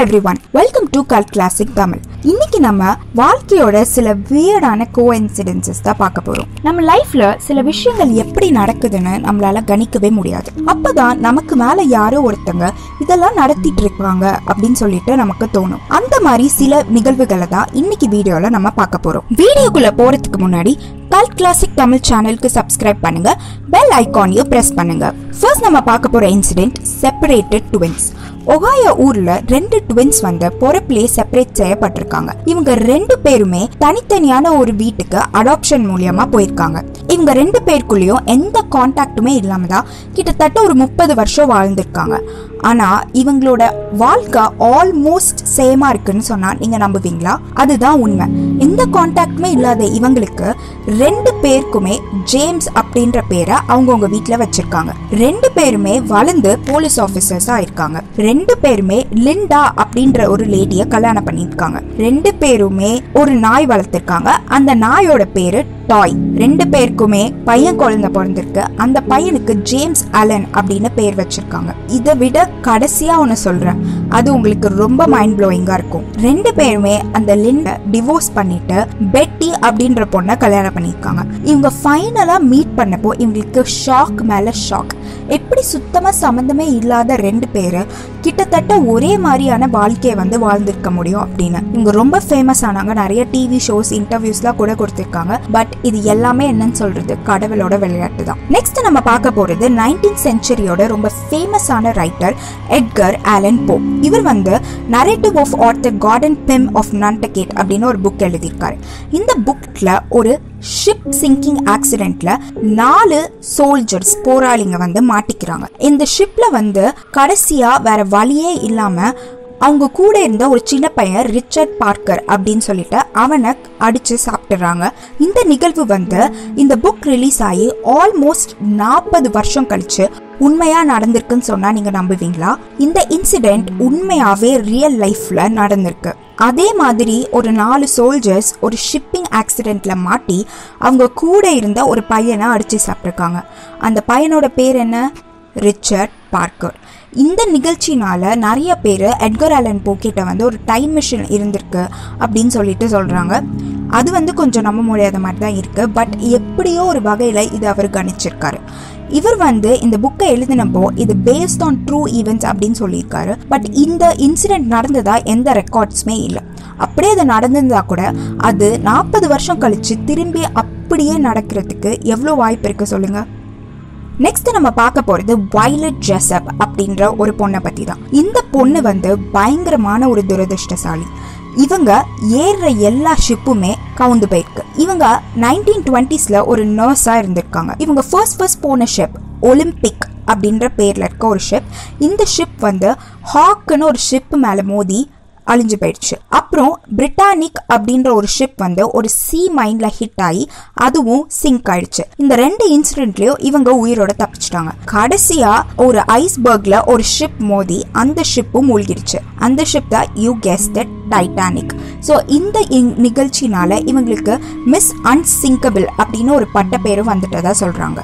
every everyone welcome to கல் classic Tamil இன்னைக்கு நம்ம வாழ்க்கையோட சில வியர்டான கோ இன்சிடென்சஸ் தான் பார்க்க போறோம் நம்ம லைஃப்ல சில விஷயங்கள் எப்படி நடக்குதுன்னு நம்மளால கணிக்கவே முடியாது அப்பதான் நமக்கு மேல யாரோ ஒருத்தங்க இதெல்லாம் நடத்திட்டு இருக்காங்க அப்படின்னு சொல்லிட்டு நமக்கு தோணும் அந்த மாதிரி சில நிகழ்வுகளை தான் இன்னைக்கு வீடியோல நம்ம பார்க்க போறோம் வீடியோக்குள்ள போறதுக்கு முன்னாடி கல் கிளாசிக் தமிழ் சேனலுக்கு சப்ஸ்கிரைப் பண்ணுங்க பெல் ஐகானையும் பிரஸ் பண்ணுங்க ஃபர்ஸ்ட் நம்ம பார்க்க போற இன்சிடென்ட் செப்பரேட்டட் ட்வின்ஸ் ஒகாயோ ஊர்ல ரெண்டு ட்வின்ஸ் வந்து பொறப்பிலே செப்பரேட் செய்யப்பட்டிருக்காங்க இவங்க ரெண்டு பேருமே தனித்தனியான ஒரு வீட்டுக்கு அடாப்ஷன் மூலியமா போயிருக்காங்க இவங்க ரெண்டு பேருக்குள்ளேயும் எந்த கான்டாக்டுமே இல்லாம தான் கிட்டத்தட்ட ஒரு முப்பது வருஷம் வாழ்ந்திருக்காங்க ஆனா இவங்களோட வாழ்க்கை ஆல்மோஸ்ட் சேமா இருக்குன்னு சொன்னா நீங்க நம்புவீங்களா அதுதான் உண்மை எந்த கான்டாக்டுமே இல்லாத இவங்களுக்கு ரெண்டு பேருக்குமே ஜேம்ஸ் அப்படின்ற பேரை அவங்கவுங்க வீட்ல வச்சிருக்காங்க ரெண்டு பேருமே வளர்ந்து போலீஸ் ஆபீசர்ஸா இருக்காங்க ரெண்டு பேருமே லிண்டா அப்படின்ற ஒரு லேடிய கல்யாணம் பண்ணிருக்காங்க ரெண்டு பேருமே ஒரு நாய் வளர்த்திருக்காங்க அந்த நாயோட பேரு டாய் ரெண்டு பேருக்குமே பையன் குழந்தை பிறந்திருக்கு அந்த பையனுக்கு ஜேம்ஸ் அலன் அப்படின்னு பேர் வச்சிருக்காங்க இதை விட கடைசியா ஒன்னு சொல்றேன் அது உங்களுக்கு ரொம்ப மைண்ட் ப்ளோயிங்கா இருக்கும் ரெண்டு பேருமே அந்த லிண்ட டிவோர்ஸ் பண்ணிட்டு பெட்டி அப்படின்ற பொண்ணை கல்யாணம் பண்ணியிருக்காங்க இவங்க ஃபைனலா மீட் பண்ணப்போ இவங்களுக்கு ஷாக் மேல ஷாக் எப்படி சுத்தமா சம்மந்தமே இல்லாத ரெண்டு பேரு கிட்டத்தட்ட ஒரே மாதிரியான வாழ்க்கையை வந்து வாழ்ந்திருக்க முடியும் அப்படின்னு இவங்க ரொம்ப ஃபேமஸ் ஆனாங்க நிறைய டிவி ஷோஸ் இன்டர்வியூஸ்லாம் கூட கொடுத்திருக்காங்க பட் இது எல்லாமே என்னன்னு சொல்றது கடவுளோட விளையாட்டு தான் நெக்ஸ்ட் நம்ம பார்க்க போறது நைன்டீன் சென்ச்சுரியோட ரொம்ப ஃபேமஸான ரைட்டர் எட்கர் ஆலன் போ இவர் வந்து narrative of Arthur Gordon Pym of Nantucket அப்படின்னு ஒரு புக் எழுதியிருக்காரு இந்த புக்ல ஒரு ஷிப் சிங்கிங் ஆக்சிடென்ட்ல நாலு சோல்ஜர்ஸ் போராளிங்க வந்து மாட்டிக்கிறாங்க இந்த ஷிப்ல வந்து கடைசியா வேற வழியே இல்லாம அவங்க கூட இருந்த ஒரு சின்ன பையன் ரிச்சர்ட் பார்க்கர் அப்படின்னு சொல்லிட்டு அவனை அடிச்சு சாப்பிட்டுறாங்க இந்த நிகழ்வு வந்து இந்த புக் ரிலீஸ் ஆகி ஆல்மோஸ்ட் நாற்பது வருஷம் கழிச்சு உண்மையா நடந்திருக்குன்னு சொன்னா நீங்க நம்புவீங்களா இந்த இன்சிடென்ட் உண்மையாவே ரியல் லைஃப்ல நடந்திருக்கு அதே மாதிரி ஒரு நாலு சோல்ஜர்ஸ் ஒரு ஷிப்பிங் ஆக்சிடென்ட்ல மாட்டி அவங்க கூட இருந்த ஒரு பையனை அடிச்சு சாப்பிட்ருக்காங்க அந்த பையனோட பேர் என்ன ரிச்சர்ட் பார்க்கர் இந்த நிகழ்ச்சினால நிறைய பேர் எட்கர் ஆலன் போக்கிட்ட வந்து ஒரு டைம் மிஷின் இருந்திருக்கு அப்படின்னு சொல்லிட்டு சொல்றாங்க அது வந்து கொஞ்சம் நம்ப முடியாத மாதிரி தான் இருக்கு பட் எப்படியோ ஒரு வகையில் இது அவர் கணிச்சிருக்காரு இவர் வந்து இந்த புக்கை எழுதினப்போ இது பேஸ்ட் ஆன் ட்ரூ ஈவெண்ட்ஸ் அப்படின்னு சொல்லியிருக்காரு பட் இந்த இன்சிடென்ட் நடந்ததா எந்த ரெக்கார்ட்ஸுமே இல்லை அப்படியே அது நடந்திருந்தா கூட அது நாற்பது வருஷம் கழிச்சு திரும்பி அப்படியே நடக்கிறதுக்கு எவ்வளோ வாய்ப்பு இருக்கு சொல்லுங்க நெக்ஸ்ட் நம்ம பார்க்க போறது வைலட் ஜெசப் அப்படின்ற ஒரு பொண்ணை பத்தி தான் இந்த பொண்ணு வந்து பயங்கரமான ஒரு துரதிருஷ்டசாலி இவங்க ஏறுற எல்லா ஷிப்புமே கவுந்து போயிருக்கு இவங்க நைன்டீன் டுவெண்ட்டிஸ்ல ஒரு நர்ஸா இருந்திருக்காங்க இவங்க ஃபர்ஸ்ட் ஃபர்ஸ்ட் போன ஷிப் ஒலிம்பிக் அப்படின்ற பேர்ல இருக்க ஒரு ஷிப் இந்த ஷிப் வந்து ஹாக்குன்னு ஒரு ஷிப் மேல மோதி அழிஞ்சு போயிடுச்சு அப்புறம் பிரிட்டானிக் அப்படின்ற ஒரு ஷிப் வந்து ஒரு சி மைண்ட்ல ஹிட் ஆகி அதுவும் சிங்க் ஆயிடுச்சு இந்த ரெண்டு இன்சிடென்ட்லயும் இவங்க உயிரோட தப்பிச்சிட்டாங்க கடைசியா ஒரு ஐஸ்பர்க்ல ஒரு ஷிப் மோதி அந்த ஷிப்பும் மூழ்கிடுச்சு அந்த ஷிப் தான் யூ கெஸ்ட் டைட்டானிக் ஸோ இந்த நிகழ்ச்சினால இவங்களுக்கு மிஸ் அன்சிங்கபிள் அப்படின்னு ஒரு பட்ட பேரும் வந்துட்டதா சொல்றாங்க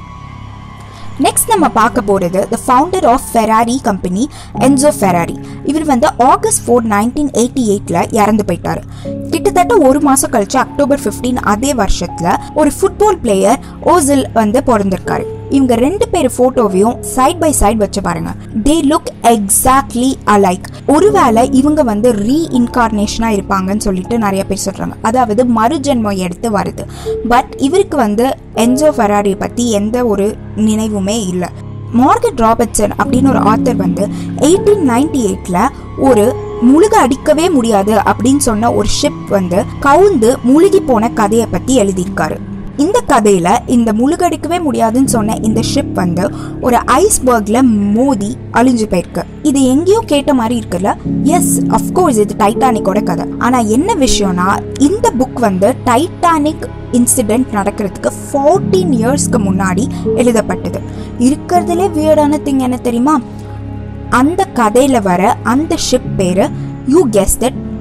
நெக்ஸ்ட் நம்ம பார்க்க போகிறது the founder of Ferrari company Enzo Ferrari இவர் வந்து ஆகஸ்ட் ஃபோர் நைன்டீன் எயிட்டி எயிட்ல இறந்து போயிட்டாரு கிட்டத்தட்ட ஒரு மாசம் கழிச்சு அக்டோபர் பிப்டீன் அதே வருஷத்துல ஒரு ஃபுட்பால் பிளேயர் ஓசில் வந்து பிறந்திருக்காரு இவங்க ரெண்டு பேர் போட்டோவையும் சைட் பை சைட் வச்சு பாருங்க தே லுக் எக்ஸாக்ட்லி அலைக் ஒருவேளை இவங்க வந்து ரீ இன்கார்னேஷனா இருப்பாங்கன்னு சொல்லிட்டு நிறைய பேர் சொல்றாங்க அதாவது மறுஜென்மம் எடுத்து வருது பட் இவருக்கு வந்து என்ஜோ ஃபெராரி பத்தி எந்த ஒரு நினைவுமே இல்லை மார்கட் ராபர்ட்சன் அப்படின்னு ஒரு ஆத்தர் வந்து எயிட்டீன் நைன்டி எயிட்ல ஒரு முழுக அடிக்கவே முடியாது அப்படின்னு சொன்ன ஒரு ஷிப் வந்து கவுந்து முழுகி போன கதையை பத்தி எழுதியிருக்காரு இந்த கதையில இந்த முழுகடிக்கவே முடியாதுன்னு சொன்ன இந்த ஷிப் வந்து ஒரு ஐஸ்பர்க்ல மோதி அழிஞ்சு போயிருக்கு இது எங்கேயோ கேட்ட மாதிரி இருக்குல்ல எஸ் அஃப்கோர்ஸ் இது டைட்டானிக்கோட கதை ஆனா என்ன விஷயம்னா இந்த புக் வந்து டைட்டானிக் இன்சிடென்ட் நடக்கிறதுக்கு ஃபோர்டீன் இயர்ஸ்க்கு முன்னாடி எழுதப்பட்டது இருக்கிறதுலே வியர்டான திங் என்ன தெரியுமா அந்த கதையில வர அந்த ஷிப் பேரு யூ கெஸ்ட்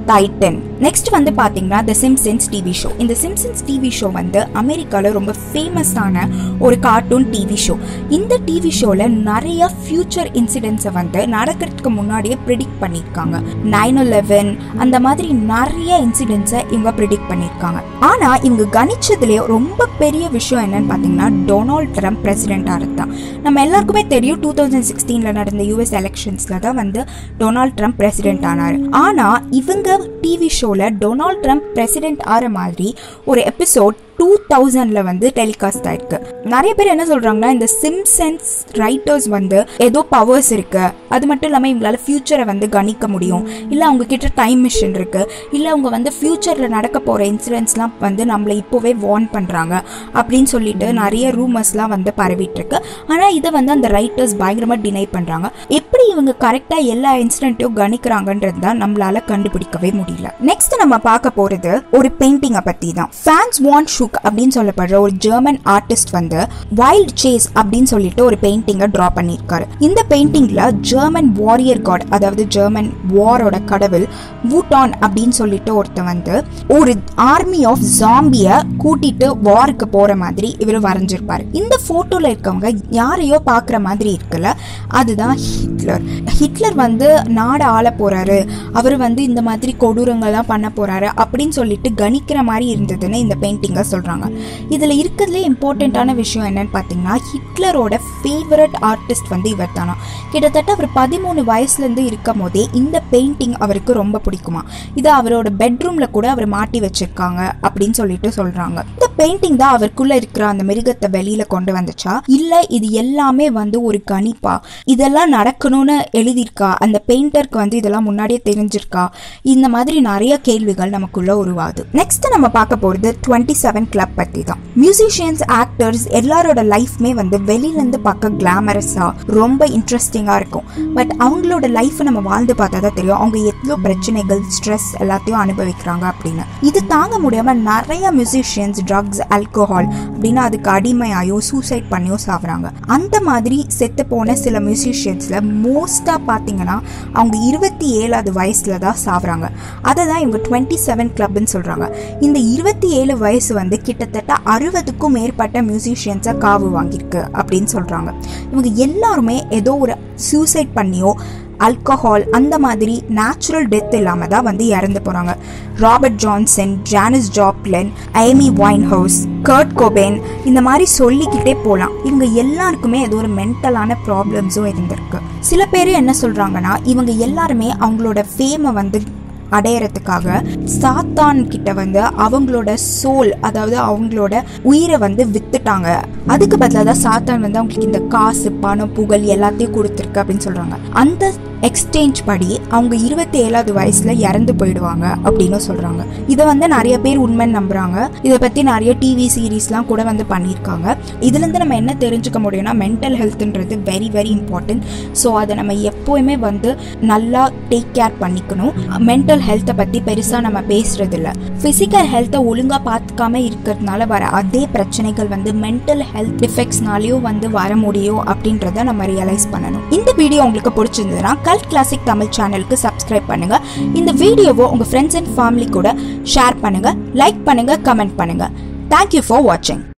டைட்டன் நெக்ஸ்ட் வந்து பாத்தீங்கன்னா த சிம்சன்ஸ் டிவி ஷோ இந்த சிம்சன்ஸ் டிவி ஷோ வந்து அமெரிக்கால ரொம்ப ஃபேமஸான ஒரு கார்ட்டூன் டிவி ஷோ இந்த டிவி ஷோல நிறைய ஃபியூச்சர் இன்சிடென்ட்ஸை வந்து நடக்கிறதுக்கு முன்னாடியே ப்ரிடிக்ட் பண்ணியிருக்காங்க நைன் லெவன் அந்த மாதிரி நிறைய இன்சிடென்ட்ஸை இவங்க ப்ரிடிக்ட் பண்ணியிருக்காங்க ஆனா இவங்க கணிச்சதுலேயே ரொம்ப பெரிய விஷயம் என்னன்னு பார்த்தீங்கன்னா டொனால்ட் ட்ரம்ப் பிரசிடென்ட் தான் நம்ம எல்லாருக்குமே தெரியும் டூ தௌசண்ட் சிக்ஸ்டீனில் நடந்த யூஎஸ் எலெக்ஷன்ஸில் தான் வந்து டொனால்ட் ட்ரம்ப் பிரசிடென்ட் ஆனார் ஆனால் இவங்க டிவி ஷோவில் டொனால்ட் ட்ரம்ப் பிரசிடென்ட் ஆகிற மாதிரி ஒரு எபிசோட் டூ தௌசண்ட்ல வந்து டெலிகாஸ்ட் ஆயிருக்கு நிறைய பேர் என்ன சொல்றாங்கன்னா இந்த சிம்சன்ஸ் ரைட்டர்ஸ் வந்து ஏதோ பவர்ஸ் இருக்கு அது மட்டும் இல்லாமல் இவங்களால ஃபியூச்சரை வந்து கணிக்க முடியும் இல்லை அவங்க கிட்ட டைம் மிஷின் இருக்கு இல்லை அவங்க வந்து ஃபியூச்சரில் நடக்க போகிற இன்சிடென்ட்ஸ்லாம் வந்து நம்மளை இப்போவே வார்ன் பண்ணுறாங்க அப்படின்னு சொல்லிட்டு நிறைய ரூமர்ஸ்லாம் வந்து பரவிட்டு இருக்கு ஆனால் இதை வந்து அந்த ரைட்டர்ஸ் பயங்கரமாக டினை பண்ணுறாங்க எப்படி இவங்க கரெக்டாக எல்லா இன்சிடென்ட்டையும் கணிக்கிறாங்கன்றது தான் நம்மளால கண்டுபிடிக்கவே முடியல நெக்ஸ்ட் நம்ம பார்க்க போறது ஒரு பெயிண்டிங்கை பற்றி தான் ஃபேன்ஸ் வான் ஷூ ஷுக் அப்படின்னு சொல்லப்படுற ஒரு ஜெர்மன் ஆர்டிஸ்ட் வந்து வைல்ட் சேஸ் அப்படின்னு சொல்லிட்டு ஒரு பெயிண்டிங்கை டிரா பண்ணியிருக்காரு இந்த பெயிண்டிங்ல ஜெர்மன் வாரியர் காட் அதாவது ஜெர்மன் வாரோட கடவுள் வூட்டான் அப்படின்னு சொல்லிட்டு ஒருத்தன் வந்து ஒரு ஆர்மி ஆஃப் ஜாம்பிய கூட்டிட்டு வாருக்கு போற மாதிரி இவர் வரைஞ்சிருப்பாரு இந்த போட்டோல இருக்கவங்க யாரையோ பாக்குற மாதிரி இருக்குல்ல அதுதான் ஹிட்லர் ஹிட்லர் வந்து நாடு ஆள போறாரு அவர் வந்து இந்த மாதிரி கொடூரங்கள்லாம் பண்ண போறாரு அப்படின்னு சொல்லிட்டு கணிக்கிற மாதிரி இருந்ததுன்னு இந்த பெயிண்டிங்கை சொல்றாங்க இதுல இருக்கிறதுலே இம்பார்ட்டண்ட்டான விஷயம் என்னன்னு பார்த்தீங்கன்னா ஹிட்லரோட ஃபேவரட் ஆர்டிஸ்ட் வந்து இவர் தானா கிட்டத்தட்ட அவர் பதிமூணு வயசுல இருந்து இருக்கும் போதே இந்த பெயிண்டிங் அவருக்கு ரொம்ப பிடிக்குமா இது அவரோட பெட்ரூம்ல கூட அவர் மாட்டி வச்சிருக்காங்க அப்படின்னு சொல்லிட்டு சொல்றாங்க இந்த பெயிண்டிங் தான் அவருக்குள்ள இருக்கிற அந்த மிருகத்தை வெளியில கொண்டு வந்துச்சா இல்ல இது எல்லாமே வந்து ஒரு கணிப்பா இதெல்லாம் நடக்கணும்னு எழுதியிருக்கா அந்த பெயிண்டருக்கு வந்து இதெல்லாம் முன்னாடியே தெரிஞ்சிருக்கா இந்த மாதிரி நிறைய கேள்விகள் நமக்குள்ள உருவாது நெக்ஸ்ட் நம்ம பார்க்க போறது டுவெண்ட்டி செவன் கிளப் பத்தி தான் மியூசிஷியன்ஸ் ஆக்டர்ஸ் எல்லாரோட லைஃப்மே வந்து வெளியில இருந்து பார்க்க கிளாமரஸா ரொம்ப இன்ட்ரெஸ்டிங்கா இருக்கும் பட் அவங்களோட லைஃப் நம்ம வாழ்ந்து பார்த்தா தான் தெரியும் அவங்க எவ்வளோ பிரச்சனைகள் ஸ்ட்ரெஸ் எல்லாத்தையும் அனுபவிக்கிறாங்க அப்படின்னு இது தாங்க முடியாம நிறைய மியூசிஷியன்ஸ் ட்ரக்ஸ் ஆல்கோஹால் அப்படின்னு அதுக்கு அடிமையாயோ சூசைட் பண்ணியோ சாகுறாங்க அந்த மாதிரி செத்து போன சில மியூசிஷியன்ஸ்ல மோஸ்டா பாத்தீங்கன்னா அவங்க இருபத்தி ஏழாவது வயசுல தான் சாகுறாங்க அதை தான் இவங்க டுவெண்ட்டி செவன் கிளப்னு சொல்றாங்க இந்த இருபத்தி ஏழு வயசு வந்து கிட்டத்தட்ட அறுபதுக்கும் மேற்பட்ட மியூசிஷியன்ஸை காவு வாங்கியிருக்கு அப்படின்னு சொல்றாங்க இவங்க எல்லாருமே ஏதோ ஒரு சூசைட் பண்ணியோ அல்கஹால் அந்த மாதிரி நேச்சுரல் டெத் இல்லாம தான் வந்து இறந்து போறாங்க Robert Johnson Janis Joplin Amy Winehouse Kurt Cobain இந்த மாதிரி சொல்லிக்கிட்டே போகலாம் இவங்க எல்லாருக்குமே ஏதோ ஒரு மென்டலான ப்ராப்ளம்ஸும் இருந்திருக்கு சில பேர் என்ன சொல்றாங்கன்னா இவங்க எல்லாருமே அவங்களோட ஃபேமை வந்து அடையறதுக்காக சாத்தான் கிட்ட வந்து அவங்களோட சோல் அதாவது அவங்களோட உயிரை வந்து வித்துட்டாங்க அதுக்கு பதிலாக தான் சாத்தான் வந்து அவங்களுக்கு இந்த காசு பணம் புகழ் எல்லாத்தையும் கொடுத்துருக்கு அப்படின்னு சொல்றாங்க அந்த எக்ஸ்சேஞ்ச் படி அவங்க இருபத்தி ஏழாவது வயசுல இறந்து போயிடுவாங்க அப்படின்னு சொல்றாங்க இதை வந்து நிறைய பேர் உண்மை நம்புறாங்க இதை பத்தி நிறைய டிவி சீரீஸ்லாம் கூட வந்து பண்ணியிருக்காங்க இதுல இருந்து நம்ம என்ன தெரிஞ்சுக்க முடியும்னா மென்டல் ஹெல்த்ன்றது வெரி வெரி இம்பார்ட்டன்ட் ஸோ அதை நம்ம எப்போவுமே வந்து நல்லா டேக் கேர் பண்ணிக்கணும் மென்டல் ஹெல்த்தை பத்தி பெருசா நம்ம பேசுறது இல்ல பிசிக்கல் ஹெல்த்தை ஒழுங்கா பார்த்துக்காம இருக்கிறதுனால வர அதே பிரச்சனைகள் வந்து மென்டல் ஹெல்த் டிஃபெக்ட்ஸ்னாலையும் வந்து வர முடியும் அப்படின்றத நம்ம ரியலைஸ் பண்ணணும் இந்த வீடியோ உங்களுக்கு பிடிச்சிருந்ததுன்னா கல் கிளாசிக் தமிழ் சேனலுக்கு சப்ஸ்கிரைப் பண்ணுங்க இந்த வீடியோவை உங்க ஃப்ரெண்ட்ஸ் அண்ட் ஃபேமிலி கூட ஷேர் பண்ணுங்க லைக் பண்ணுங்க கமெண்ட் பண்ணுங்க தேங்க்யூ ஃபார் வாட்சிங்